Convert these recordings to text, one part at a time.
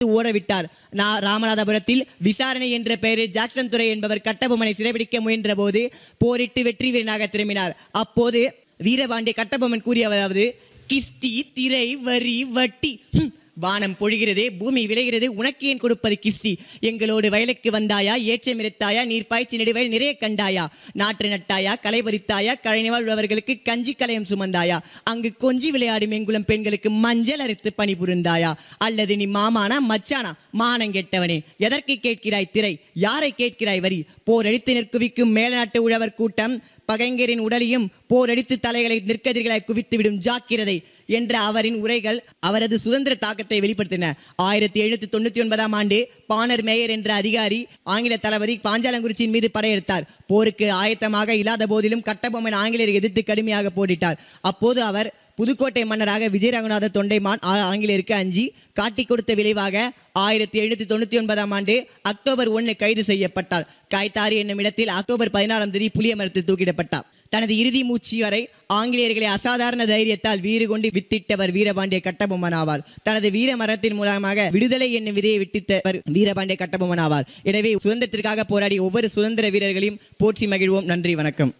ஓரவிட்டார் நான் ராமநாதபுரத்தில் விசாரணை என்ற பெயரில் ஜாக்சன் துரை என்பவர் கட்டபொம்மனை சிறைபிடிக்க முயன்ற போது போரிட்டு வெற்றி வீரனாக திரும்பினார் அப்போது வீரபாண்டிய கட்டபொம்மன் கூறியதாவது கிஸ்தி திரை வரி வட்டி ஹும், வானம் பொழிகிறதே பூமி விளைகிறது உனக்கு ஏன் கொடுப்பது கிஸ்தி எங்களோடு வயலுக்கு வந்தாயா ஏற்றம் இறைத்தாயா நீர் பாய்ச்சி நெடுவயல் நிறைய கண்டாயா நாற்று நட்டாயா களை பறித்தாயா கழனிவாழ் உள்ளவர்களுக்கு கஞ்சி கலையம் சுமந்தாயா அங்கு கொஞ்சி விளையாடும் எங்குளம் பெண்களுக்கு மஞ்சள் அரைத்து பணி புரிந்தாயா அல்லது நீ மாமானா மச்சானா மானம் கெட்டவனே எதற்கு கேட்கிறாய் திரை யாரை கேட்கிறாய் வரி போர் அடித்து நிற்குவிக்கும் மேலநாட்டு உழவர் கூட்டம் பகைஞரின் உடலையும் போரடித்து தலைகளை நிற்கதிர்களாய் குவித்துவிடும் ஜாக்கிரதை என்ற அவரின் உரைகள் அவரது சுதந்திர தாக்கத்தை வெளிப்படுத்தின ஆயிரத்தி எழுநூத்தி தொண்ணூத்தி ஒன்பதாம் ஆண்டு பானர் மேயர் என்ற அதிகாரி ஆங்கில தளபதி பாஞ்சாலங்குறிச்சியின் மீது படையெடுத்தார் போருக்கு ஆயத்தமாக இல்லாத போதிலும் கட்டபொம்மன் ஆங்கிலேயரை எதிர்த்து கடுமையாக போரிட்டார் அப்போது அவர் புதுக்கோட்டை மன்னராக விஜய ரகுநாத தொண்டைமான் ஆ- ஆங்கிலேயருக்கு அஞ்சி காட்டிக் கொடுத்த விளைவாக ஆயிரத்தி எழுநூத்தி தொண்ணூத்தி ஒன்பதாம் ஆண்டு அக்டோபர் ஒன்று கைது செய்யப்பட்டார் காய்த்தாரி என்னும் இடத்தில் அக்டோபர் பதினாறாம் தேதி புளிய மரத்தில் தூக்கிடப்பட்டார் தனது இறுதி மூச்சு வரை ஆங்கிலேயர்களை அசாதாரண தைரியத்தால் வீறு கொண்டு வித்திட்டவர் வீரபாண்டிய கட்டபொம்மன் ஆவார் தனது வீர மரத்தின் மூலமாக விடுதலை என்னும் விதையை விட்டித்தவர் வீரபாண்டிய கட்டபொம்மன் ஆவார் எனவே சுதந்திரத்திற்காக போராடிய ஒவ்வொரு சுதந்திர வீரர்களையும் போற்றி மகிழ்வோம் நன்றி வணக்கம்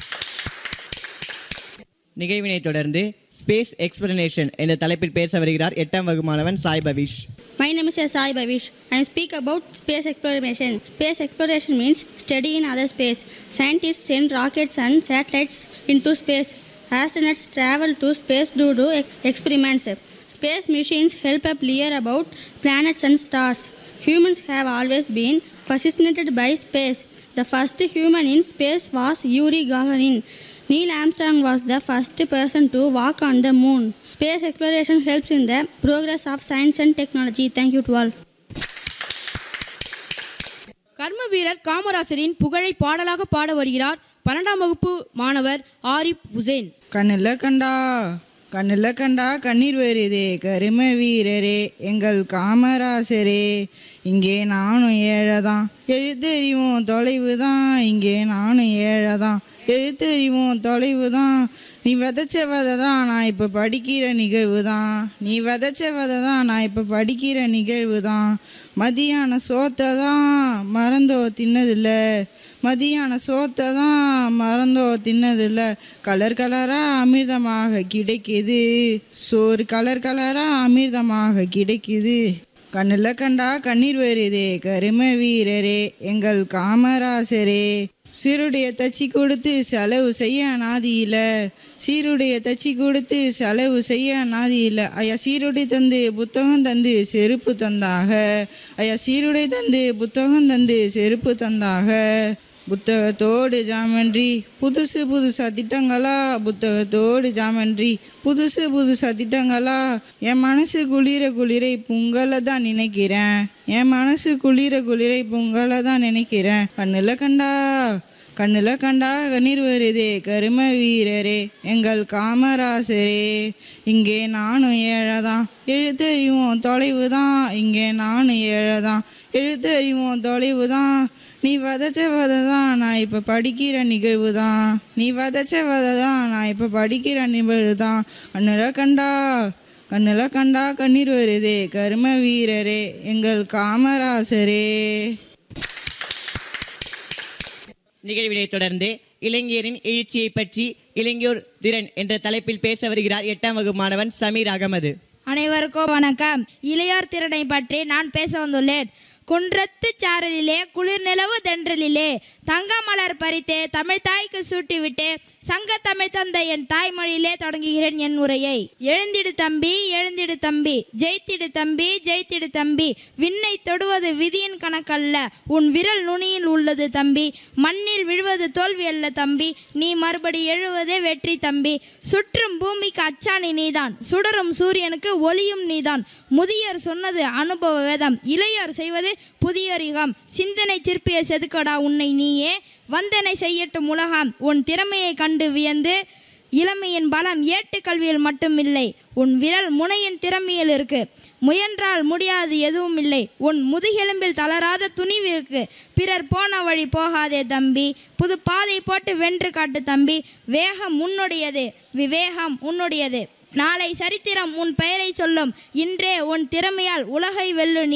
நிகழ்வினை தொடர்ந்து ஸ்பேஸ் எக்ஸ்பிளனேஷன் என்ற தலைப்பில் பேச வருகிறார் எட்டாம் வகுப்பு மாணவன் Sai Pavish My name is Sai Bavish. I speak about space exploration. Space exploration means studying other space. Scientists send rockets and satellites into space. Astronauts travel to space to do ex- experiments. Space missions help us learn about planets and stars. Humans have always been fascinated by space. The first human in space was Yuri Gagarin. Neil Armstrong was the first person to walk on the moon. Space exploration helps in the progress of science and technology. Thank you to all. கர்ம வீரர் காமராசரின் புகழை பாடலாக பாட வருகிறார் பன்னெண்டாம் வகுப்பு மாணவர் ஆரிப் உசேன் கண்ணில் கண்டா கண்ணில் கண்டா கண்ணீர் வருதே கரும வீரரே எங்கள் காமராசரே இங்கே நானும் ஏழைதான் எழுத்தறிவோம் தொலைவு தான் இங்கே நானும் ஏழைதான் எழுத்தறிவோம் தொலைவு தான் நீ விதைச்ச விதை தான் நான் இப்போ படிக்கிற நிகழ்வு தான் நீ விதைச்ச விதை தான் நான் இப்போ படிக்கிற நிகழ்வு தான் மதியான சோத்தை தான் மறந்தோ தின்னதில்லை மதியான சோத்தை தான் மறந்தோ தின்னதில்ல கலர் கலராக அமிர்தமாக கிடைக்குது சோறு கலர் கலராக அமிர்தமாக கிடைக்குது கண்ணில் கண்டா கண்ணீர் வருதே கரும வீரரே எங்கள் காமராசரே சீருடைய தச்சு கொடுத்து செலவு செய்ய நாதியில சீருடைய தச்சு கொடுத்து செலவு செய்ய நாதியில ஐயா சீருடை தந்து புத்தகம் தந்து செருப்பு தந்தாக ஐயா சீருடை தந்து புத்தகம் தந்து செருப்பு தந்தாக புத்தகத்தோடு ஜாமன்றி புதுசு புதுசா திட்டங்களா புத்தகத்தோடு ஜாமன்றி புதுசு புதுசா திட்டங்களா என் மனசு குளிர குளிரை பொங்கலை தான் நினைக்கிறேன் என் மனசு குளிர குளிரை பொங்கலை தான் நினைக்கிறேன் கண்ணில் கண்டா கண்ணில் கண்டா கண்ணீர் வருதே கரும வீரரே எங்கள் காமராசரே இங்கே நானும் ஏழைதான் எழுத்தறிவோம் தொலைவு தான் இங்கே நானும் ஏழைதான் எழுத்தறிவோம் தொலைவு தான் நீ விதைச்ச விதை தான் நான் இப்போ படிக்கிற நிகழ்வு தான் நீ விதைச்ச விதை தான் நான் இப்போ படிக்கிற நிகழ்வு தான் கண்ணில் கண்டா கண்ணில் கண்டா கண்ணீர் வருதே கரும வீரரே எங்கள் காமராசரே நிகழ்வினை தொடர்ந்து இளைஞரின் எழுச்சியை பற்றி இளைஞர் திறன் என்ற தலைப்பில் பேச வருகிறார் எட்டாம் வகுப்பு மாணவன் சமீர் அகமது அனைவருக்கும் வணக்கம் இளையோர் திறனை பற்றி நான் பேச வந்துள்ளேன் குன்றத்து சாரலிலே குளிர் நிலவு தென்றலிலே தங்க மலர் பறித்தே தமிழ் தாய்க்கு சூட்டிவிட்டு சங்க தமிழ் தந்தை என் தாய்மொழியிலே தொடங்குகிறேன் என் உரையை எழுந்திடு தம்பி எழுந்திடு தம்பி ஜெயித்திடு தம்பி ஜெயித்திடு தம்பி விண்ணை தொடுவது விதியின் கணக்கல்ல உன் விரல் நுனியில் உள்ளது தம்பி மண்ணில் விழுவது தோல்வி அல்ல தம்பி நீ மறுபடி எழுவதே வெற்றி தம்பி சுற்றும் பூமிக்கு அச்சாணி நீதான் சுடரும் சூரியனுக்கு ஒளியும் நீதான் முதியோர் சொன்னது அனுபவ வேதம் இளையோர் செய்வது புதியோர் யுகம் சிந்தனை சிற்பிய செதுக்கடா உன்னை நீயே வந்தனை செய்யட்டும் உலகம் உன் திறமையை கண்டு வியந்து இளமையின் பலம் ஏட்டு கல்வியில் மட்டுமில்லை உன் விரல் முனையின் திறமையில் இருக்கு முயன்றால் முடியாது எதுவும் இல்லை உன் முதுகெலும்பில் தளராத துணிவு இருக்கு பிறர் போன வழி போகாதே தம்பி புது பாதை போட்டு வென்று காட்டு தம்பி வேகம் உன்னுடையது விவேகம் உன்னுடையது நாளை சரித்திரம் உன் பெயரை சொல்லும் இன்றே உன் திறமையால் உலகை வெல்லு நீ